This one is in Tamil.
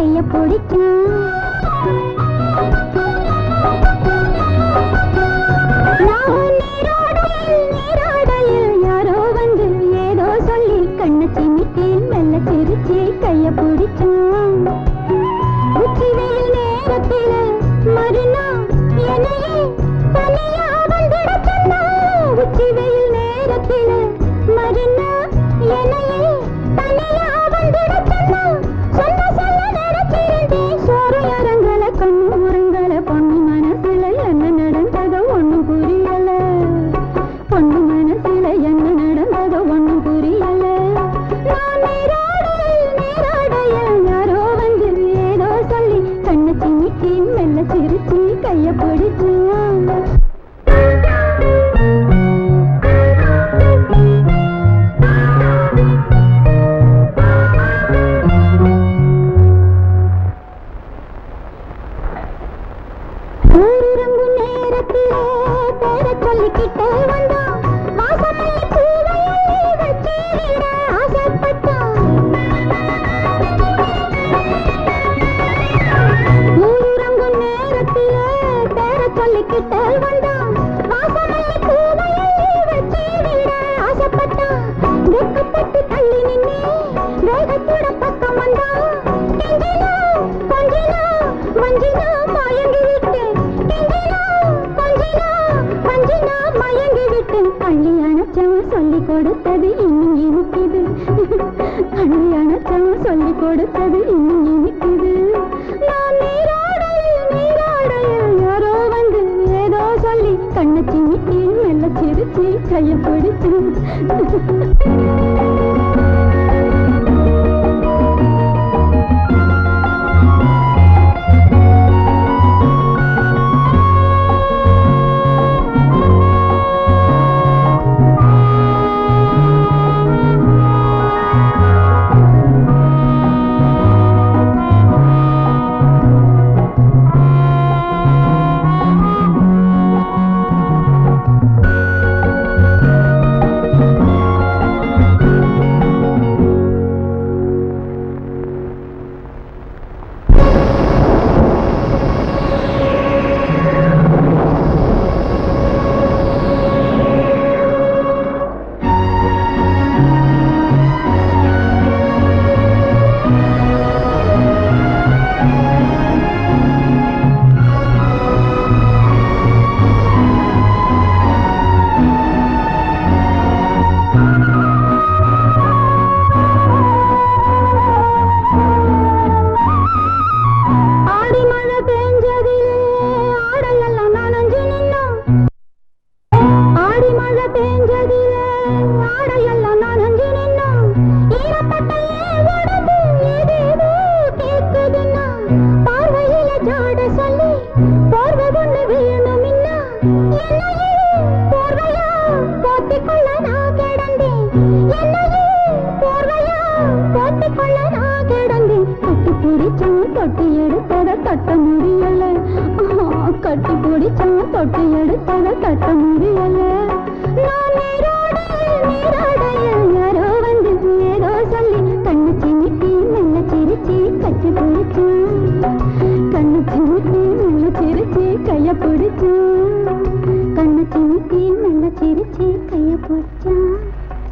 கைய பிடிச்சான் நான் நீரோடையில், நீரோடையில் யாரோ வந்து ஏதோ சொல்லி கண்ணை சிமிட்டேன் மெல்ல சிரிச்சு கைய பிடிச்சான் உச்சி வெயில் நேரத்தில மறுநாள் என்னையே தனியா வந்துட சொன்னா உச்சி வெயில் நேரத்தில மறுநாள் என்னையே தனியா வந்துட சொன்னா சொல்ல சொல்ல நினைச்சிருந்தேன் சோறு இறங்கல கண்ணு உறங்கல பொண்ணு மனசுல என்ன நடந்ததோ ஒண்ணும் புரியல பொண்ணு மனசுல என்ன நடந்ததோ ஒண்ணும் புரியல நான் நீராடையில் நீராடையில் யாரோ வந்து ஏதோ சொல்லி கண்ணு சிமிட்டி மெல்ல சிரிச்சு கைய பிடிச்சு ஊரிறங்கும் நேரத்திலே பேரை சொல்லிக்கிட்டே வந்தான் வாசமல்லி பூவையை வச்சிட ஆசைப்பட்டான் ஊரிறங்கும் நேரத்திலே பேரை சொல்லிக்கிட்டே வந்தான் வாசமல்லி பூவையை வச்சிட ஆசைப்பட்டான் வெக்கப்பட்டு தள்ளி நின்னே வேகத்தோட பக்கம் வந்தான் கெஞ்சினா கொஞ்சினா மஞ்சினா மயங்கி விட்டு கெஞ்சினா கொஞ்சினா மஞ்சினா மயங்கி விட்டு அள்ளி அணைச்சவன் சொல்லி கொடுத்தது இன்னும் இனிக்குது அள்ளி அணைச்சவன் சொல்லி கொடுத்தது இன்னும் இனிக்குது நான் நீராடையில் நீராடையில் யாரோ வந்து ஏதோ சொல்லி கண்ணை சிமிட்டி மெல்ல சிரிச்சு கைய பிடிச்சு ஆடி மழை பெஞ்சதிலே ஆடையெல்லாம் நனைஞ்சு நின்னோம் ஆடி மழை பெஞ்சதிலே ஆடையெல்லாம் நனைஞ்சு நின்னோம் ஈரப்பட்ட ஏன் உடம்பு ஏதேதோ கேக்குதுன்னா பார்வையில ஜாட சொல்லி போர்வை ஒண்ணு வேணும் இன்னா என்னையே போர்வையா போத்திக்கொள்ள நான் கிடந்தேன் என்னையே போர்வையா போத்திக்கொள்ள நான் கிடந்தேன் கட்டி பிடிச்சான் தொட்டி எடுத்தத கட்ட முடியல ஆ, கட்டி பிடிச்சான் தொட்டி எடுத்தத கட்ட முடியல நான் நீராடையில் நீராடையில் யாரோ வந்து ஏதோ சொல்லி கண்ணு சிமிட்டி மெல்ல சிரிச்சு கட்டி பிடிச்சான் கண்ணு சிமிட்டி மெல்ல சிரிச்சு கைய பிடிச்சான் கண்ணு சிமிட்டி மெல்ல சிரிச்சு கைய பிடிச்சான்